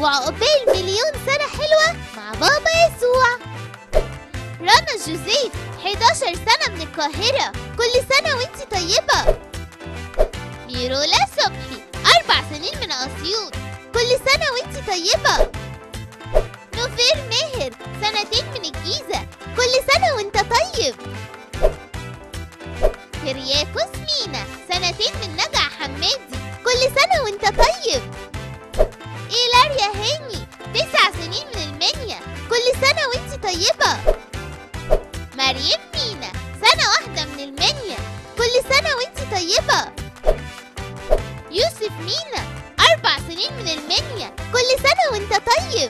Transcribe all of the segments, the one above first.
وعقبال مليون سنة حلوة مع بابا يسوع رنا جوزيف 11 سنة من القاهرة كل سنة وانتي طيبة ميرولا صبحي أربع سنين من أسيوط كل سنة وانتي طيبة نوفير ماهر سنتين من الجيزة كل سنة وانت طيب كرياكوس مينا سنتين من نجع حمادي كل سنة وانت طيب إيلاريا هاني تسع سنين من المنيا كل سنة وانت طيبة مريم مينا سنة واحدة من المنيا كل سنة وانت طيبة يوسف مينا أربع سنين من المنيا كل سنة وانت طيب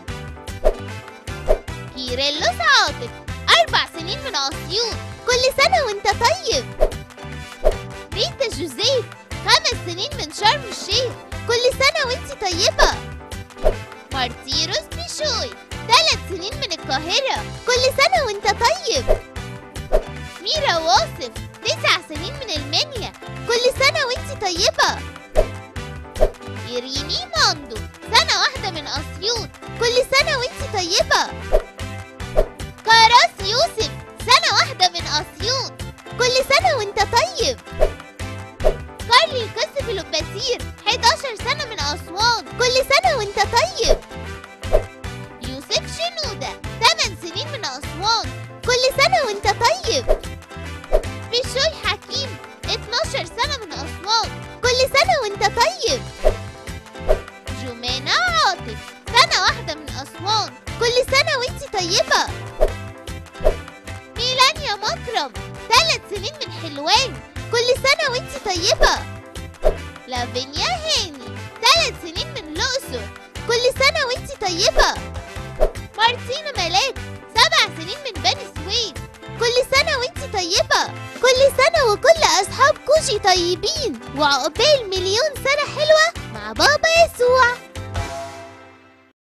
كيرلس عاطف أربع سنين من أسيوط كل سنة وانت طيب ريتا جوزيف خمس سنين من شرم الشيخ كل سنة وانت طيبة مارتيروس بيشوي ثلاث سنين من القاهرة كل سنة وانت طيب ميرا واصف تسع سنين من المنيا كل سنة وانت طيبة إيريني ماندو سنة واحدة من أسيوط كل سنة وانت طيبة كراس يوسف سنة واحدة من أسيوط كل سنة وانت طيب كارلي القس فيلوباتير 11 سنة من أسوان كل سنة وانت طيب يوسف شنودة 8 سنين من أسوان كل سنة وانت طيب بشوي حكيم 12 سنة من أسوان كل سنة وانت طيب جمانة عاطف سنة واحدة من أسوان كل سنة وانت طيبة ميلانيا مكرم ثلاث سنين من حلوان كل سنة وانت طيبة لافينيا هاني ثلاث سنين من الأقصر كل سنة وانت طيبة مارتينا ملاك سبع سنين من بني سويف كل سنة وانت طيبة كل سنة وكل أصحاب كوشي طيبين وعقبال مليون سنة حلوة